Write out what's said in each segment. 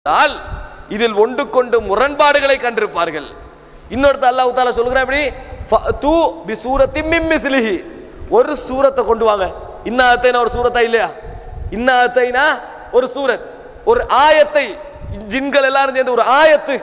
இருந்தால் இதில் ஒன்று கொண்டு முரண்பாடுகளை கண்டிருப்பார்கள் இன்னொருத்த அல்லாஹ் தாலா சொல்கிறான் எப்படி தூ பி சூரத்தி மிம்மிஸ்லிஹி ஒரு சூரத்தை கொண்டு வாங்க இன்னாத்தைனா ஒரு சூரத்தா இல்லையா இன்னாத்தைனா ஒரு சூரத் ஒரு ஆயத்தை ஜின்கள் எல்லாரும் சேர்ந்து ஒரு ஆயத்து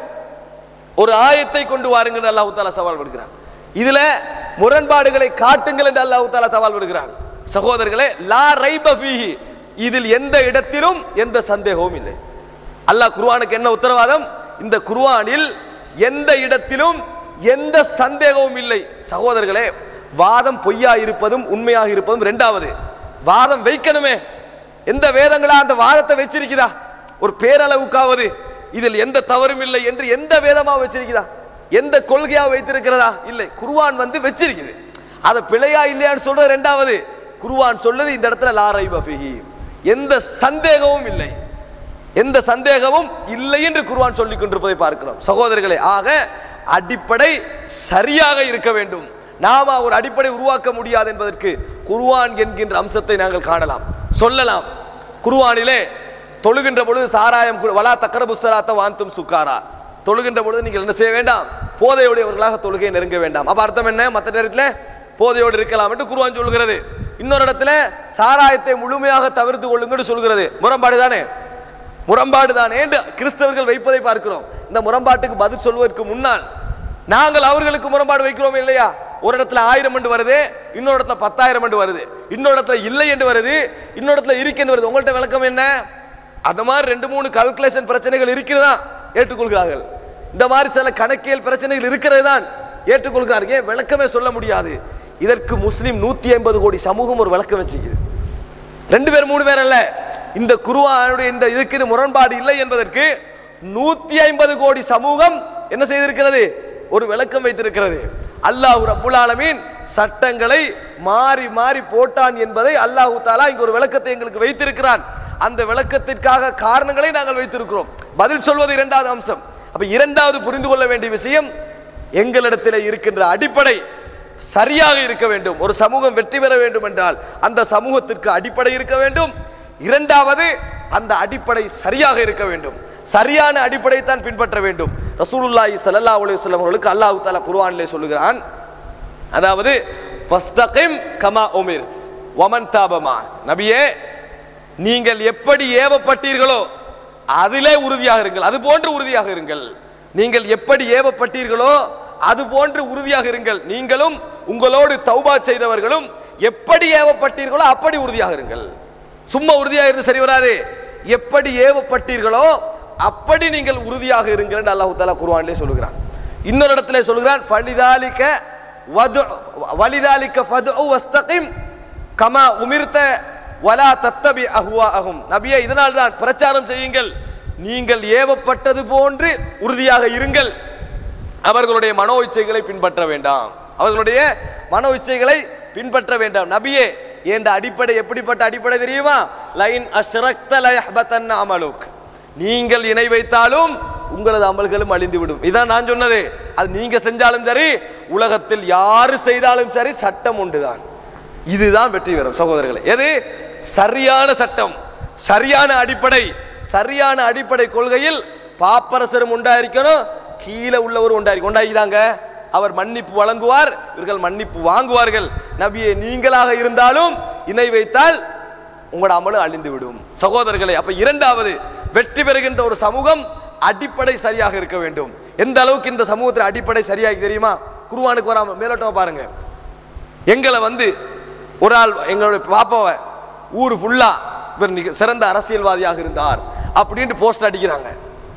ஒரு ஆயத்தை கொண்டு வாருங்கள் அல்லாஹ் தாலா சவால் விடுகிறான் இதுல முரண்பாடுகளை காட்டுங்கள் என்று அல்லாஹ் தாலா சவால் விடுகிறான் சகோதரர்களே லா ரைப ஃபீஹி இதில் எந்த இடத்திலும் எந்த சந்தேகமும் இல்லை அல்லாஹ் குர்ஆனுக்கு என்ன உத்தரவாதம் இந்த குர்ஆனில் எந்த இடத்திலும் எந்த சந்தேகமும் இல்லை சகோதரர்களே வாதம் பொய்யா இருப்பதும் உண்மையாக இருப்பதும் ரெண்டாவது வாதம் வைக்கணுமே எந்த வேதங்களா அந்த வாதத்தை வச்சிருக்குதா ஒரு பேரளவுக்காவது இதில் எந்த தவறும் இல்லை என்று எந்த வேதமா வச்சிருக்குதா எந்த கொள்கையா வைத்திருக்கிறதா இல்லை குர்ஆன் வந்து வச்சிருக்குது அதை பிழையா இல்லையான்னு சொல்றது ரெண்டாவது குர்ஆன் சொல்லுது இந்த இடத்துல லா ரைப ஃபீஹி எந்த சந்தேகமும் இல்லை எந்த சந்தேகமும் இல்லை என்று குர்ஆன் சொல்லிக் கொண்டிருப்பதை பார்க்கிறோம் சகோதரர்களே ஆக அடிப்படை சரியாக இருக்க வேண்டும் நாம ஒரு அடிப்படை உருவாக்க முடியாது என்பதற்கு குர்ஆன் என்கின்ற அம்சத்தை நாங்கள் காணலாம் சொல்லலாம் குர்ஆனிலே தொழுகின்ற பொழுது சாராயம் கு- வலா தக்கரபு ஸலாத்த வாந்தும் சுக்காரா தொழுகின்ற பொழுது நீங்கள் என்ன செய்ய வேண்டாம் போதையுடையவர்களாக தொழுகையை நெருங்க வேண்டாம் அப்ப அர்த்தம் என்ன மற்ற நேரத்தில் போதையோடு இருக்கலாம் என்று குர்ஆன் சொல்கிறது இன்னொரு இடத்துல சாராயத்தை முழுமையாக தவிர்த்து கொள்ளுங்கன்னு சொல்கிறது முரண்பாடு தானே முரண்பாடு தான் என்று கிறிஸ்தவர்கள் வைப்பதை பார்க்கிறோம் இந்த முரண்பாட்டுக்கு பதில் சொல்வதற்கு முன்னால் நாங்கள் அவர்களுக்கு முரண்பாடு வைக்கிறோம் இல்லையா ஒரு இடத்துல ஆயிரம் என்று வருது இன்னொரு இடத்துல பத்தாயிரம் என்று வருது இன்னொரு இடத்துல இல்லை என்று வருது இன்னொரு இடத்துல இருக்கு என்று வருது உங்கள்ட்ட விளக்கம் என்ன அந்த மாதிரி ரெண்டு மூணு கால்குலேஷன் பிரச்சனைகள் இருக்கிறதா ஏற்றுக்கொள்கிறார்கள் இந்த மாதிரி சில கணக்கியல் பிரச்சனைகள் இருக்கிறது தான் ஏற்றுக்கொள்கிறார்கள் ஏன் விளக்கமே சொல்ல முடியாது இதற்கு முஸ்லிம் நூத்தி ஐம்பது கோடி சமூகம் ஒரு விளக்கம் வச்சுக்குது ரெண்டு பேர் மூணு பேர் அல்ல இந்த குருவானுடைய இந்த இதுக்கு இது முரண்பாடு இல்லை என்பதற்கு நூத்தி ஐம்பது கோடி சமூகம் என்ன செய்திருக்கிறது ஒரு விளக்கம் வைத்திருக்கிறது அல்லாஹ் ரப்புல் ஆலமீன் சட்டங்களை மாறி மாறி போட்டான் என்பதை அல்லாஹு தாலா இங்க ஒரு விளக்கத்தை எங்களுக்கு வைத்திருக்கிறான் அந்த விளக்கத்திற்காக காரணங்களை நாங்கள் வைத்திருக்கிறோம் பதில் சொல்வது இரண்டாவது அம்சம் அப்ப இரண்டாவது புரிந்து கொள்ள வேண்டிய விஷயம் எங்களிடத்தில் இருக்கின்ற அடிப்படை சரியாக இருக்க வேண்டும் ஒரு சமூகம் வெற்றி பெற வேண்டும் என்றால் அந்த சமூகத்திற்கு அடிப்படை இருக்க வேண்டும் இரண்டாவது அந்த அடிப்படை சரியாக இருக்க வேண்டும் சரியான அடிப்படை தான் பின்பற்ற வேண்டும் ரசூலுல்லாஹி ஸல்லல்லாஹு அலைஹி வஸல்லம் அவர்களுக்கு அல்லாஹ் தஆலா குர்ஆனிலே சொல்லுகிறான் அதாவது ஃபஸ்தகிம் கமா உமிர்த் வமன் தாபமா நபியே நீங்கள் எப்படி ஏவப்பட்டீர்களோ அதிலே உறுதியாக இருங்கள் அது போன்று உறுதியாக இருங்கள் நீங்கள் எப்படி ஏவப்பட்டீர்களோ அது போன்று உறுதியாக இருங்கள் நீங்களும் உங்களோடு தௌபா செய்தவர்களும் எப்படி ஏவப்பட்டீர்களோ அப்படி உறுதியாக இருங்கள் சும்மா உறுதியாக இருந்து சரி வராது எப்படி ஏவப்பட்டீர்களோ அப்படி நீங்கள் உறுதியாக இருங்கள் என்று அல்லாஹ் தாலா குர்ஆனிலே சொல்லுகிறான் இன்னொரு இடத்துல சொல்லுகிறான் ஃபலிதாலிக வது வலிதாலிக்க ஃபதுஉ வஸ்தகிம் கமா உமிர்த்த வலா தத்தபி அஹுவாஹும் நபியே இதனால் தான் பிரச்சாரம் செய்யுங்கள் நீங்கள் ஏவப்பட்டது போன்று உறுதியாக இருங்கள் அவர்களுடைய மனோ இச்சைகளை பின்பற்ற வேண்டாம் அவர்களுடைய மனோ இச்சைகளை பின்பற்ற வேண்டாம் நபியே என்ற அடிப்படை எப்படிப்பட்ட அடிப்படை தெரியுமா லைன் அஷ்ரக்த லயஹ்பதன் அமலுக் நீங்கள் இணை வைத்தாலும் உங்களது அமல்களும் அழிந்து விடும் இதான் நான் சொன்னது அது நீங்க செஞ்சாலும் சரி உலகத்தில் யாரு செய்தாலும் சரி சட்டம் உண்டுதான் இதுதான் வெற்றி பெறும் சகோதரர்களே எது சரியான சட்டம் சரியான அடிப்படை சரியான அடிப்படை கொள்கையில் பாப்பரசரும் உண்டாயிருக்கணும் கீழே உள்ளவர் உண்டாயிருக்கும் உண்டாகிதாங்க அவர் மன்னிப்பு வழங்குவார் இவர்கள் மன்னிப்பு வாங்குவார்கள் நபியே நீங்களாக இருந்தாலும் இணை வைத்தால் உங்களோட அமலும் அழிந்து விடும் சகோதரர்களே அப்ப இரண்டாவது வெற்றி பெறுகின்ற ஒரு சமூகம் அடிப்படை சரியாக இருக்க வேண்டும் எந்த அளவுக்கு இந்த சமூகத்தில் அடிப்படை சரியாக தெரியுமா குருவானுக்கு வராம மேலோட்டமா பாருங்க எங்களை வந்து ஒரு ஆள் எங்களுடைய பாப்பாவை ஊர் ஃபுல்லா இவர் மிக சிறந்த அரசியல்வாதியாக இருந்தார் அப்படின்ட்டு போஸ்ட் அடிக்கிறாங்க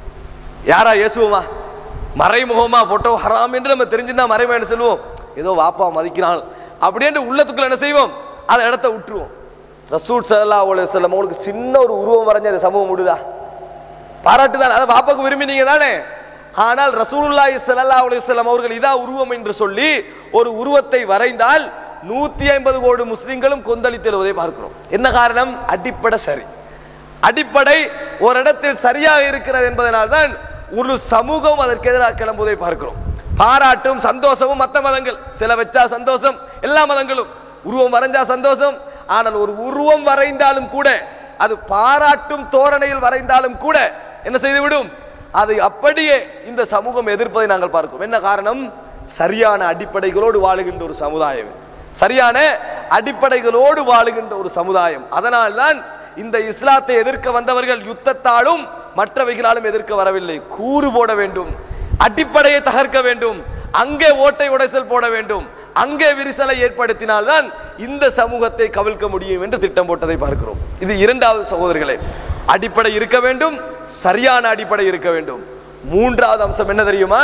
யாரா இயேசுவமா மறைமுகமா போட்டோ ஹராம் என்று நம்ம தெரிஞ்சுன்னா மறைமுகம் சொல்லுவோம் ஏதோ வாப்பா மதிக்கிறான் அப்படின்ட்டு உள்ளத்துக்குள்ள என்ன செய்வோம் அந்த இடத்த விட்டுருவோம் ரசூல் சல்லல்லாஹு அலைஹி வஸல்லம் உங்களுக்கு சின்ன ஒரு உருவம் வரைஞ்ச அந்த சமூகம் விடுதா பாராட்டு தான் அதை பாப்பாக்கு விரும்பினீங்க தானே ஆனால் ரசூலுல்லாஹி ஸல்லல்லாஹு அலைஹி வஸல்லம் அவர்கள் இதா உருவம் என்று சொல்லி ஒரு உருவத்தை வரைந்தால் நூத்தி ஐம்பது கோடி முஸ்லிம்களும் கொந்தளித்து எழுவதை பார்க்கிறோம் என்ன காரணம் அடிப்படை சரி அடிப்படை ஒரு இடத்தில் சரியாக இருக்கிறது என்பதனால் தான் ஒரு சமூகம் அதற்கு எதிராக கிளம்புவதை பார்க்கிறோம் பாராட்டும் சந்தோஷமும் மற்ற மதங்கள் சில வச்சா சந்தோஷம் எல்லா மதங்களும் உருவம் வரைஞ்சா சந்தோஷம் ஆனால் ஒரு உருவம் வரைந்தாலும் கூட அது பாராட்டும் தோரணையில் வரைந்தாலும் கூட என்ன செய்துவிடும் அதை அப்படியே இந்த சமூகம் எதிர்ப்பதை நாங்கள் பார்க்கிறோம் என்ன காரணம் சரியான அடிப்படைகளோடு வாழுகின்ற ஒரு சமுதாயம் சரியான அடிப்படைகளோடு வாழுகின்ற ஒரு சமுதாயம் அதனால்தான் இந்த இஸ்லாத்தை எதிர்க்க வந்தவர்கள் யுத்தத்தாலும் மற்றவைகளாலும் எதிர்க்க வரவில்லை கூறு போட வேண்டும் அடிப்படையை தகர்க்க வேண்டும் அங்கே ஓட்டை உடைசல் போட வேண்டும் அங்கே விரிசலை ஏற்படுத்தினால்தான் இந்த சமூகத்தை கவிழ்க்க முடியும் என்று திட்டம் போட்டதை பார்க்கிறோம் இது இரண்டாவது சகோதரர்களே அடிப்படை இருக்க வேண்டும் சரியான அடிப்படை இருக்க வேண்டும் மூன்றாவது அம்சம் என்ன தெரியுமா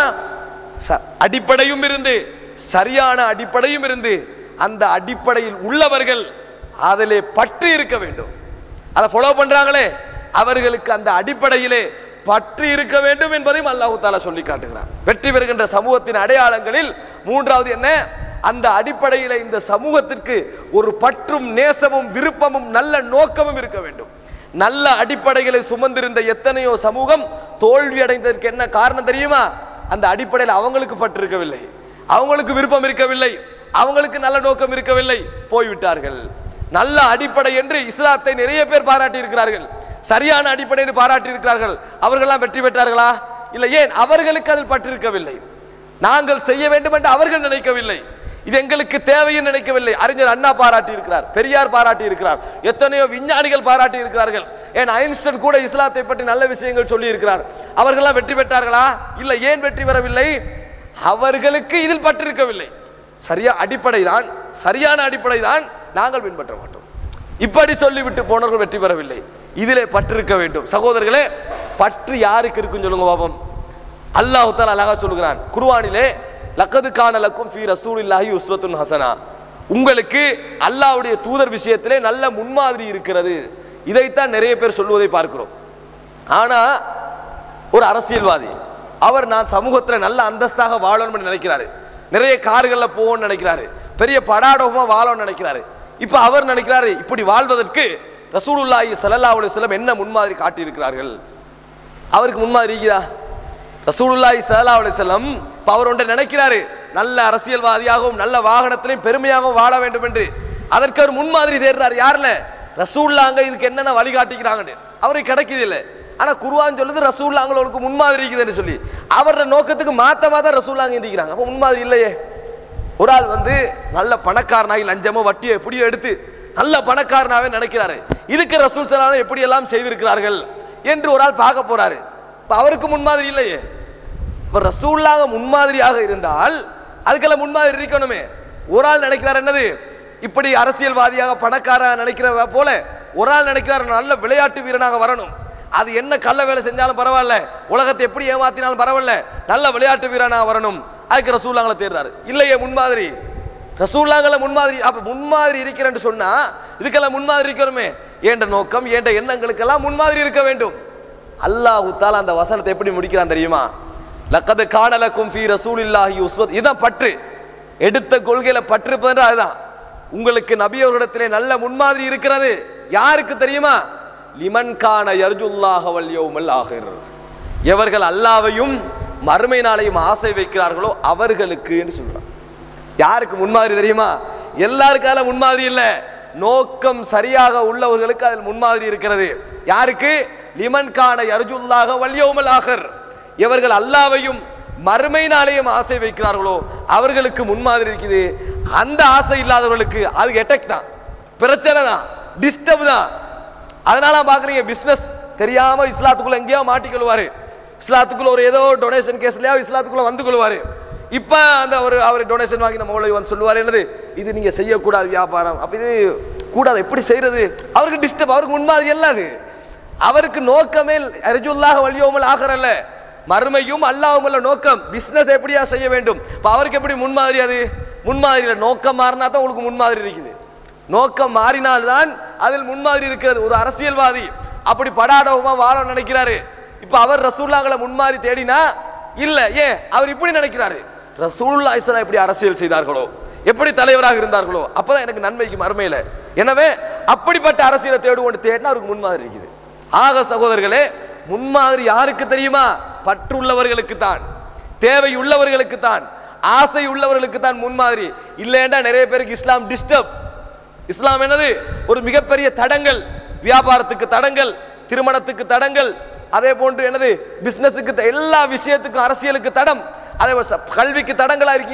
ச- அடிப்படையும் இருந்து சரியான அடிப்படையும் இருந்து அந்த அடிப்படையில் உள்ளவர்கள் அதிலே பற்று இருக்க வேண்டும் அதை ஃபாலோ பண்றாங்களே அவர்களுக்கு அந்த அடிப்படையிலே பற்று இருக்க வேண்டும் என்பதையும் அல்லாஹு தாலா சொல்லி காட்டுகிறார் வெற்றி பெறுகின்ற சமூகத்தின் அடையாளங்களில் மூன்றாவது என்ன அந்த அடிப்படையில இந்த சமூகத்திற்கு ஒரு பற்றும் நேசமும் விருப்பமும் நல்ல நோக்கமும் இருக்க வேண்டும் நல்ல அடிப்படைகளை சுமந்திருந்த எத்தனையோ சமூகம் தோல்வி அடைந்ததற்கு என்ன காரணம் தெரியுமா அந்த அடிப்படையில் அவங்களுக்கு பற்று இருக்கவில்லை அவங்களுக்கு விருப்பம் இருக்கவில்லை அவங்களுக்கு நல்ல நோக்கம் இருக்கவில்லை போய்விட்டார்கள் நல்ல அடிப்படை என்று இஸ்லாத்தை நிறைய பேர் பாராட்டி இருக்கிறார்கள் சரியான அடிப்படை என்று பாராட்டி இருக்கிறார்கள் அவர்கள்லாம் வெற்றி பெற்றார்களா இல்லை ஏன் அவர்களுக்கு அதில் பற்றிருக்கவில்லை நாங்கள் செய்ய வேண்டும் என்று அவர்கள் நினைக்கவில்லை இது எங்களுக்கு தேவைன்னு நினைக்கவில்லை அறிஞர் அண்ணா பாராட்டி இருக்கிறார் பெரியார் பாராட்டி இருக்கிறார் எத்தனையோ விஞ்ஞானிகள் பாராட்டி இருக்கிறார்கள் ஏன் ஐன்ஸ்டைன் கூட இஸ்லாத்தை பற்றி நல்ல விஷயங்கள் சொல்லி இருக்கிறார் அவர்கள்லாம் வெற்றி பெற்றார்களா இல்லை ஏன் வெற்றி பெறவில்லை அவர்களுக்கு இதில் பற்றிருக்கவில்லை சரியா அடிப்படை தான் சரியான அடிப்படை தான் நாங்கள் பின்பற்ற மாட்டோம் இப்படி சொல்லிவிட்டு போனவர்கள் வெற்றி பெறவில்லை இதிலே பற்றிருக்க வேண்டும் சகோதரர்களே பற்று யாருக்கு இருக்குன்னு சொல்லுங்க பாப்போம் அல்லாஹ் தாலா அழகா சொல்லுகிறான் குர்ஆனிலே லக்கது கான லக்கும் ஃபீ ரசூலில்லாஹி உஸ்வத்துன் ஹசனா உங்களுக்கு அல்லாஹ்வுடைய தூதர் விஷயத்திலே நல்ல முன்மாதிரி இருக்கிறது இதைத்தான் நிறைய பேர் சொல்வதை பார்க்கிறோம் ஆனா ஒரு அரசியல்வாதி அவர் நான் சமூகத்துல நல்ல அந்தஸ்தாக வாழணும்னு நினைக்கிறாரு நிறைய கார்கள்ல போகணும்னு நினைக்கிறாரு பெரிய படாடோமா வாழணும்னு நினைக்கிறாரு இப்ப அவர் நினைக்கிறாரு இப்படி வாழ்வதற்கு ரசூலுல்லாஹி ஸல்லல்லாஹு அலைஹி வஸல்லம் என்ன முன்மாதிரி காட்டி இருக்கிறார்கள் அவருக்கு முன்மாதிரி இருக்குதா ரசூலுல்லாஹி ஸல்லல்லாஹு அலைஹி வஸல்லம் இப்ப அவர் ஒன்றை நினைக்கிறாரு நல்ல அரசியல்வாதியாகவும் நல்ல வாகனத்திலையும் பெருமையாகவும் வாழ வேண்டும் என்று அதற்கு அவர் முன்மாதிரி தேடுறாரு யாருல ரசூல்லாங்க இதுக்கு என்னென்ன வழிகாட்டிக்கிறாங்கன்னு அவருக்கு கிடைக்குது இல்லை ஆனா குருவான் சொல்லுது ரசூல்லாங்களுக்கு முன்மாதிரி இருக்குதுன்னு சொல்லி அவரோட நோக்கத்துக்கு மாத்தமா தான் ரசூல்லாங்க எந்திக்கிறாங்க அப்ப முன்மாதிரி இல்லையே ஒரு ஆள் வந்து நல்ல பணக்காரனாகி லஞ்சமோ வட்டியோ எப்படியோ எடுத்து நல்ல பணக்காரனாவே நினைக்கிறாரு இதுக்கு ரசூல் சலாம் எப்படி எல்லாம் செய்திருக்கிறார்கள் என்று ஒரு ஆள் பார்க்க போறாரு இப்ப அவருக்கு முன்மாதிரி இல்லையே இப்ப ரசூல்லாக முன்மாதிரியாக இருந்தால் அதுக்கெல்லாம் முன்மாதிரி இருக்கணுமே ஒரு ஆள் நினைக்கிறார் என்னது இப்படி அரசியல்வாதியாக பணக்கார நினைக்கிற போல ஒரு ஆள் நினைக்கிறார் நல்ல விளையாட்டு வீரனாக வரணும் அது என்ன கள்ள வேலை செஞ்சாலும் பரவாயில்ல உலகத்தை எப்படி ஏமாத்தினாலும் பரவாயில்ல நல்ல விளையாட்டு வீரனாக வரணும் அதுக்கு ரசூல்லாங்களை தேடுறாரு இல்லையே முன்மாதிரி ரசூல்லாங்களை முன்மாதிரி அப்ப முன்மாதிரி இருக்கிறேன்னு சொன்னா இதுக்கெல்லாம் முன்மாதிரி இருக்கணுமே ஏண்ட நோக்கம் ஏண்ட எண்ணங்களுக்கெல்லாம் முன்மாதிரி இருக்க வேண்டும் அல்லாஹ் தாலா அந்த வசனத்தை எப்படி முடிக்கிறான் தெரியுமா லக்கது காணலக்கும் ஃபீ ரசூலில்லாஹி உஸ்வத் இதான் பற்று எடுத்த கொள்கையில பற்றிருப்பதுன்ற அதுதான் உங்களுக்கு நபி அவர்களிடத்திலே நல்ல முன்மாதிரி இருக்கிறது யாருக்கு தெரியுமா லிமன் கான யர்ஜுல்லாஹ வல் யௌமல் ஆகிர் எவர்கள் அல்லாவையும் மறுமை நாளையும் ஆசை வைக்கிறார்களோ அவர்களுக்கு என்று சொல்றான் யாருக்கு முன்மாதிரி தெரியுமா எல்லாருக்கும் அதுல முன்மாதிரி இல்ல நோக்கம் சரியாக உள்ளவர்களுக்கு அதில் முன்மாதிரி இருக்கிறது யாருக்கு லிமன் கான யர்ஜுல்லாக வல்யோமல் ஆகர் இவர்கள் அல்லாவையும் மறுமை நாளையும் ஆசை வைக்கிறார்களோ அவர்களுக்கு முன்மாதிரி இருக்குது அந்த ஆசை இல்லாதவர்களுக்கு அது எட்டக் தான் பிரச்சனை தான் டிஸ்டர்ப் தான் அதனால பாக்குறீங்க பிசினஸ் தெரியாம இஸ்லாத்துக்குள்ள எங்கேயோ மாட்டிக்கொள்வாரு இஸ்லாத்துக்குள்ள ஒரு ஏதோ டொனேஷன் கேஸ்லயோ இஸ்லாத்துக்குள்ள வந்து கொள்வாரு இப்ப அந்த ஒரு அவர் டொனேஷன் வாங்கி நம்ம மௌலவி வந்து சொல்லுவாரு என்னது இது நீங்க செய்யக்கூடாது வியாபாரம் அப்ப இது கூடாது எப்படி செய்யறது அவருக்கு டிஸ்டர்ப் அவருக்கு முன்மாதிரி அல்ல அது அவருக்கு நோக்கமே அரிஜுல்லாக வழியோமல் ஆகிறல்ல மறுமையும் அல்லாவும் உள்ள நோக்கம் பிசினஸ் எப்படியா செய்ய வேண்டும் இப்ப அவருக்கு எப்படி முன்மாதிரி அது முன்மாதிரியில நோக்கம் மாறினா தான் உங்களுக்கு முன்மாதிரி இருக்குது நோக்கம் மாறினால்தான் அதில் முன்மாதிரி இருக்கிறது ஒரு அரசியல்வாதி அப்படி படாடவமா வாழ நினைக்கிறாரு இப்ப அவர் ரசூல்லாங்களை முன்மாதிரி தேடினா இல்ல ஏன் அவர் இப்படி நினைக்கிறாரு ரசூல்லா இஸ்லாம் எப்படி அரசியல் செய்தார்களோ எப்படி தலைவராக இருந்தார்களோ அப்பதான் எனக்கு நன்மைக்கு மறுமையில எனவே அப்படிப்பட்ட அரசியலை தேடுவோம் தேடினா அவருக்கு முன்மாதிரி இருக்குது ஆக சகோதரர்களே முன்மாதிரி யாருக்கு தெரியுமா பற்றுள்ளவர்களுக்கு தான் தேவை உள்ளவர்களுக்கு தான் ஆசை உள்ளவர்களுக்கு தான் முன்மாதிரி இல்லைன்னா நிறைய பேருக்கு இஸ்லாம் டிஸ்டர்ப் இஸ்லாம் என்னது ஒரு மிகப்பெரிய தடங்கள் வியாபாரத்துக்கு தடங்கள் திருமணத்துக்கு தடங்கள் அதே போன்று என்னது பிசினஸுக்கு த- எல்லா விஷயத்துக்கும் அரசியலுக்கு தடம் அதே போல ச- கல்விக்கு தடங்களா இருக்கீங்க